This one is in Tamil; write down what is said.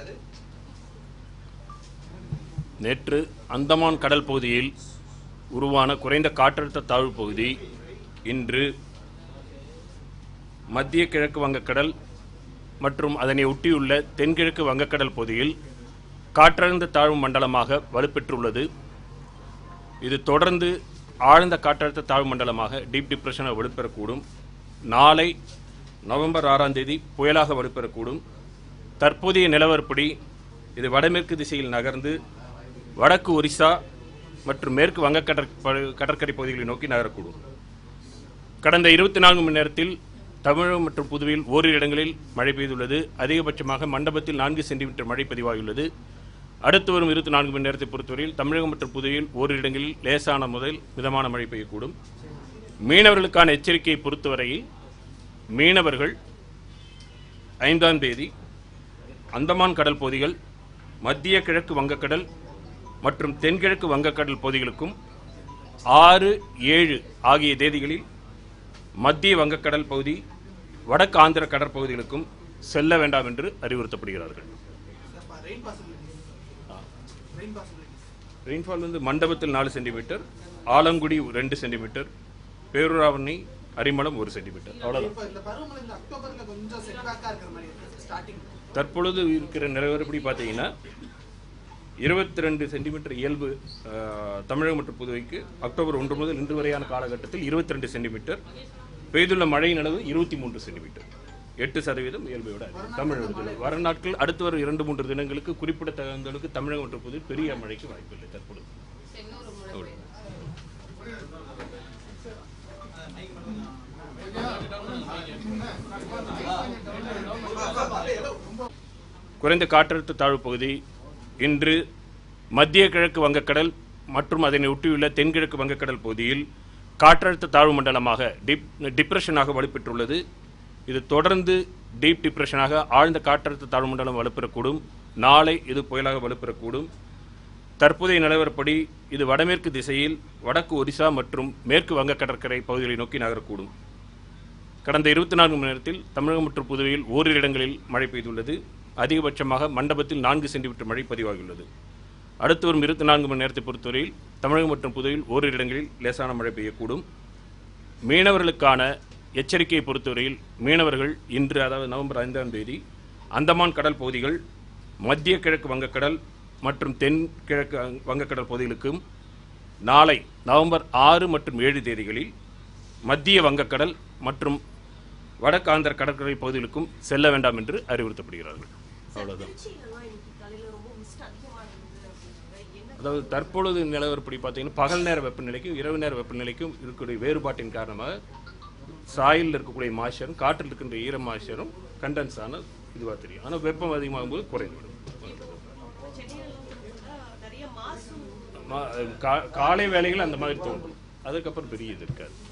நேற்று அந்தமான் கடல் பகுதியில் உருவான குறைந்த காற்றழுத்த தாழ்வு பகுதி இன்று மத்திய கிழக்கு வங்கக்கடல் மற்றும் அதனை ஒட்டியுள்ள தென்கிழக்கு வங்கக்கடல் பகுதியில் காற்றழுத்த தாழ்வு மண்டலமாக வலுப்பெற்றுள்ளது இது தொடர்ந்து ஆழ்ந்த காற்றழுத்த தாழ்வு மண்டலமாக டீப் டிப்ரெஷனாக வலுப்பெறக்கூடும் நாளை நவம்பர் ஆறாம் தேதி புயலாக வலுப்பெறக்கூடும் தற்போதைய நிலவரப்படி இது வடமேற்கு திசையில் நகர்ந்து வடக்கு ஒரிசா மற்றும் மேற்கு வங்கக்கடற் ப- கடற்கரை பகுதிகளை நோக்கி நகரக்கூடும் கடந்த இருபத்தி நான்கு மணி நேரத்தில் தமிழகம் மற்றும் புதுவையில் ஓரிரு இடங்களில் மழை பெய்துள்ளது அதிகபட்சமாக மண்டபத்தில் நான்கு சென்டிமீட்டர் மழை பதிவாகியுள்ளது அடுத்து வரும் இருபத்தி நான்கு மணி நேரத்தை பொறுத்தவரையில் தமிழகம் மற்றும் புதுவையில் ஓரிரு இடங்களில் லேசான முதல் மிதமான மழை பெய்யக்கூடும் மீனவர்களுக்கான எச்சரிக்கையை பொறுத்தவரையில் மீனவர்கள் ஐந்தாம் தேதி அந்தமான் கடல் பகுதிகள் மத்திய கிழக்கு வங்கக்கடல் மற்றும் தென்கிழக்கு வங்கக்கடல் பகுதிகளுக்கும் ஆறு ஏழு ஆகிய தேதிகளில் மத்திய வங்கக்கடல் பகுதி வடக்கு ஆந்திர கடற்பகுதிகளுக்கும் செல்ல வேண்டாம் என்று அறிவுறுத்தப்படுகிறார்கள் ரெயின்ஃபால் வந்து மண்டபத்தில் நாலு சென்டிமீட்டர் ஆலங்குடி ரெண்டு சென்டிமீட்டர் பேரூராவணி அரிமளம் ஒரு சென்டிமீட்டர் அவ்வளவுதான் இப்ப இந்த பருவமழை இந்த அக்டோபர்ல கொஞ்சம் செட்பேக்கா இருக்கிற மாதிரி இருக்கு ஸ்டார்டிங் தற்பொழுது இருக்கிற நிலவரப்படி பார்த்தீங்கன்னா இருபத்தி ரெண்டு சென்டிமீட்டர் இயல்பு அஹ், தமிழகம் மற்றும் புதுவைக்கு அக்டோபர் ஒன்று முதல் இன்று வரையான காலகட்டத்தில் இருபத்தி ரெண்டு சென்டிமீட்டர் பெய்துள்ள மழையின் அளவு இருபத்தி மூன்று சென்டிமீட்டர் எட்டு சதவீதம் இயல்பை விட அதிகம். தமிழகத்தில் வர நாட்கள் அடுத்து வரும் இரண்டு மூன்று தினங்களுக்கு குறிப்பிடத்தகுந்த அளவுக்கு தமிழகம் மற்றும் புதுவை பெரிய மழைக்கு வாய்ப்பில்லை தற்பொழுது அவ்வளவு. குறைந்த காற்றழுத்த தாழ்வு பகுதி இன்று மத்திய கிழக்கு வங்கக்கடல் மற்றும் அதனை ஒட்டியுள்ள தென்கிழக்கு வங்கக்கடல் பகுதியில் காற்றழுத்த தாழ்வு மண்டலமாக டிப் டிப்ரெஷனாக வலுப்பெற்றுள்ளது இது தொடர்ந்து டீப் டிப்ரெஷனாக ஆழ்ந்த காற்றழுத்த தாழ்வு மண்டலம் வலுப்பெறக்கூடும் நாளை இது புயலாக வலுப்பெறக்கூடும் தற்போதைய நிலவரப்படி இது வடமேற்கு திசையில் வடக்கு ஒரிசா மற்றும் மேற்கு வங்க கடற்கரை பகுதிகளை நோக்கி நகரக்கூடும் கடந்த இருபத்தி நான்கு மணி நேரத்தில் தமிழகம் மற்றும் புதுவையில் ஓரிரு இடங்களில் மழை பெய்துள்ளது அதிகபட்சமாக மண்டபத்தில் நான்கு சென்டிமீட்டர் மழை பதிவாகியுள்ளது அடுத்து வரும் இருபத்தி நான்கு மணி நேரத்தை பொறுத்தவரையில் தமிழகம் மற்றும் புதுவையில் ஓரிரு இடங்களில் லேசான மழை பெய்யக்கூடும் மீனவர்களுக்கான எச்சரிக்கையை பொறுத்தவரையில் மீனவர்கள் இன்று அதாவது நவம்பர் ஐந்தாம் தேதி அந்தமான் கடல் பகுதிகள் மத்திய கிழக்கு வங்கக்கடல் மற்றும் தென் கிழக்கு வங்க- வங்கக்கடல் பகுதிகளுக்கும் நாளை நவம்பர் ஆறு மற்றும் ஏழு தேதிகளில் மத்திய வங்கக்கடல் மற்றும் வடக்கு ஆந்திர கடற்கரை பகுதிகளுக்கும் செல்ல வேண்டாம் என்று அறிவுறுத்தப்படுகிறார்கள் அவ்வளவுதான் திருச்சியிலலாம் இன்னைக்கு காலையில ரொம்ப மிஸ்ட் அதிகமா இருந்தது அப்படின்னாங்க என்ன அதாவது தற்பொழுது நிலவரப்படி பார்த்தீங்கன்னா பகல் நேர வெப்பநிலைக்கும் இரவு நேர வெப்பநிலைக்கும் இருக்கக்கூடிய வேறுபாட்டின் காரணமாக சாயில் இருக்கக்கூடிய மாய்ச்சரும் காற்றில் இருக்கின்ற ஈர மாய்ச்சரும் கண்டென்ஸ் ஆன இதுவாக தெரியும் ஆனால் வெப்பம் அதிகமாகும் போது குறைந்துவிடும் சென்னையிலலாம் பார்த்தீங்கன்னா நிறைய மாசு மா- கா- காலை வேளைகள் அந்த மாதிரி தோன்றும் அதுக்கப்புறம் பெரிய இது இருக்காது